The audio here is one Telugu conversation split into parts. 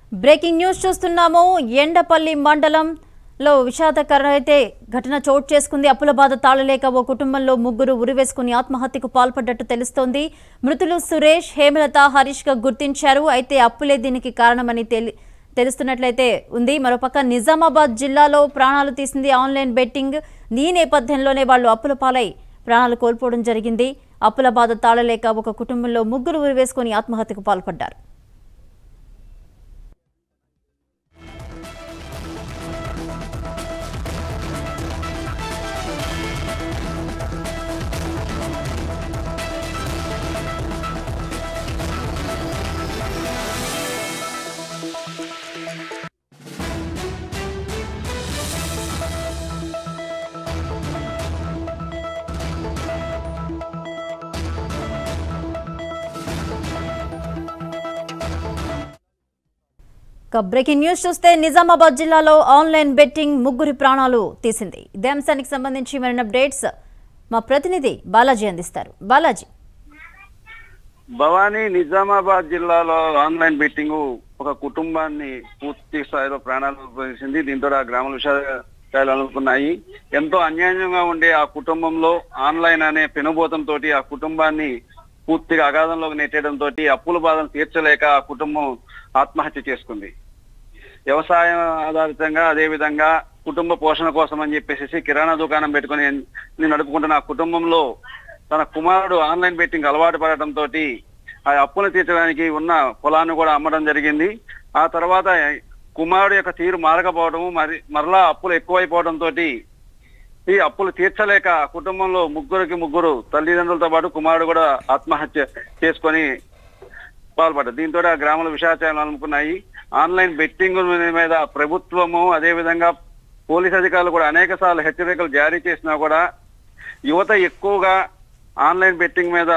బ్రేకింగ్ న్యూస్ చూస్తున్నాము ఎండపల్లి మండలంలో విషాదకర అయితే ఘటన చోటు చేసుకుంది అప్పుల బాధ తాళలేక ఓ కుటుంబంలో ముగ్గురు ఉరివేసుకుని ఆత్మహత్యకు పాల్పడ్డట్టు తెలుస్తోంది మృతులు సురేష్ హేమలత హరీష్ గా గుర్తించారు అయితే అప్పులే దీనికి కారణమని తెలి తెలుస్తున్నట్లయితే ఉంది మరోపక్క నిజామాబాద్ జిల్లాలో ప్రాణాలు తీసింది ఆన్లైన్ బెట్టింగ్ ఈ నేపథ్యంలోనే వాళ్ళు అప్పుల పాలై ప్రాణాలు కోల్పోవడం జరిగింది అప్పుల బాధ తాళలేక ఒక కుటుంబంలో ముగ్గురు ఉరివేసుకుని ఆత్మహత్యకు పాల్పడ్డారు ఇక బ్రేకింగ్ న్యూస్ చూస్తే నిజామాబాద్ జిల్లాలో ఆన్లైన్ బెట్టింగ్ ముగ్గురి ప్రాణాలు తీసింది ఇదే అంశానికి సంబంధించి మరిన్ని అప్డేట్స్ మా ప్రతినిధి బాలాజీ అందిస్తారు బాలాజీ భవానీ నిజామాబాద్ జిల్లాలో ఆన్లైన్ బెట్టింగ్ ఒక కుటుంబాన్ని పూర్తి స్థాయిలో ప్రాణాలు పోసింది దీంతో ఆ గ్రామాల విషయాలు అనుకున్నాయి ఎంతో అన్యాయంగా ఉండే ఆ కుటుంబంలో ఆన్లైన్ అనే పెనుభూతంతో ఆ కుటుంబాన్ని పూర్తిగా అగాధంలోకి నెట్టడంతో అప్పుల బాధను తీర్చలేక ఆ కుటుంబం ఆత్మహత్య చేసుకుంది వ్యవసాయం ఆధారితంగా అదే విధంగా కుటుంబ పోషణ కోసం అని చెప్పేసి కిరాణా దుకాణం పెట్టుకుని నేను నడుపుకుంటున్న ఆ కుటుంబంలో తన కుమారుడు ఆన్లైన్ బెట్టింగ్ అలవాటు పడటంతో ఆ అప్పులు తీర్చడానికి ఉన్న పొలాన్ని కూడా అమ్మడం జరిగింది ఆ తర్వాత కుమారుడు యొక్క తీరు మారకపోవడము మరి మరలా అప్పులు ఎక్కువైపోవడంతో ఈ అప్పులు తీర్చలేక కుటుంబంలో ముగ్గురికి ముగ్గురు తల్లిదండ్రులతో పాటు కుమారుడు కూడా ఆత్మహత్య చేసుకొని పాల్పడ్డారు దీంతో ఆ గ్రామాల విషాచారాలు అనుకున్నాయి ఆన్లైన్ బెట్టింగ్ మీద ప్రభుత్వము అదే విధంగా పోలీస్ అధికారులు కూడా అనేక సార్లు హెచ్చరికలు జారీ చేసినా కూడా యువత ఎక్కువగా ఆన్లైన్ బెట్టింగ్ మీద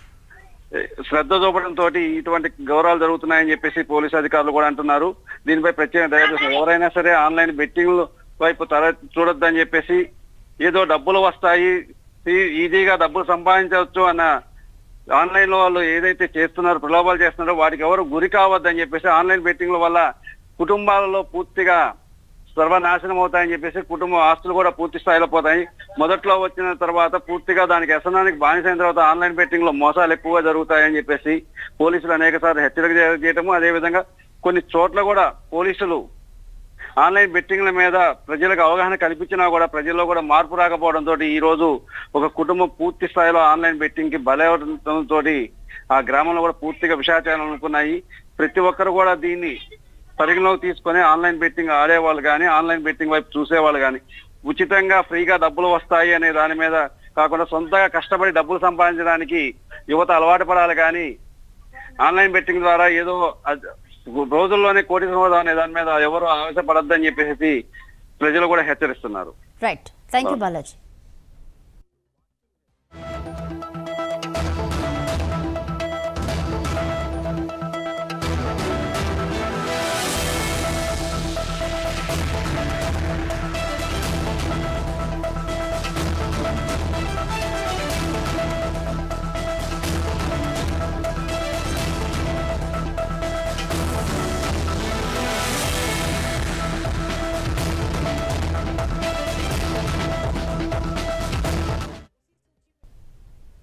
ఏ, శ్రద్ధ చూపడంతో ఇటువంటి గౌరవాలు జరుగుతున్నాయని చెప్పేసి పోలీస్ అధికారులు కూడా అంటున్నారు దీనిపై ప్రత్యేక దయచేసి ఎవరైనా సరే ఆన్లైన్ బెట్టింగ్ వైపు తల చూడొద్దని చెప్పేసి ఏదో డబ్బులు వస్తాయి ఈ- ఈజీగా డబ్బులు సంపాదించవచ్చు అన్న ఆన్లైన్ లో వాళ్ళు ఏదైతే చేస్తున్నారో ప్రలోభాలు చేస్తున్నారో వాటికి ఎవరు గురి కావద్దని చెప్పేసి ఆన్లైన్ బెట్టింగ్ల వల్ల కుటుంబాలలో పూర్తిగా సర్వనాశనం అవుతాయని చెప్పేసి కుటుంబ ఆస్తులు కూడా పూర్తి స్థాయిలో పోతాయి మొదట్లో వచ్చిన తర్వాత పూర్తిగా దానికి వ్యసనానికి బానిసైన తర్వాత ఆన్లైన్ బెట్టింగ్ లో మోసాలు ఎక్కువగా జరుగుతాయని చెప్పేసి పోలీసులు అనేక సార్లు హెచ్చరిక చే- చేయటము అదే విధంగా కొన్ని చోట్ల కూడా పోలీసులు ఆన్లైన్ బెట్టింగ్ల మీద ప్రజలకు అవగాహన కల్పించినా కూడా ప్రజల్లో కూడా మార్పు రాకపోవడంతో ఈ రోజు ఒక కుటుంబం పూర్తి స్థాయిలో ఆన్లైన్ బెట్టింగ్ కి బలవడంతో ఆ గ్రామంలో కూడా పూర్తిగా విషాచారాలు అనుకున్నాయి ప్రతి ఒక్కరు కూడా దీన్ని పరిగణలోకి తీసుకొని ఆన్లైన్ బెట్టింగ్ ఆడేవాళ్ళు కానీ ఆన్లైన్ బెట్టింగ్ వైపు చూసేవాళ్ళు కానీ ఉచితంగా ఫ్రీగా డబ్బులు వస్తాయి అనే దాని మీద కాకుండా సొంతగా కష్టపడి డబ్బులు సంపాదించడానికి యువత అలవాటు పడాలి కానీ ఆన్లైన్ బెట్టింగ్ ద్వారా ఏదో అద్- రోజుల్లోనే కోటి సంపాదన అనే దాని మీద ఎవరు ఆవేశపడద్దని చెప్పేసి ప్రజలు కూడా హెచ్చరిస్తున్నారు రైట్ థ్యాంక్ యూ బాలాజీ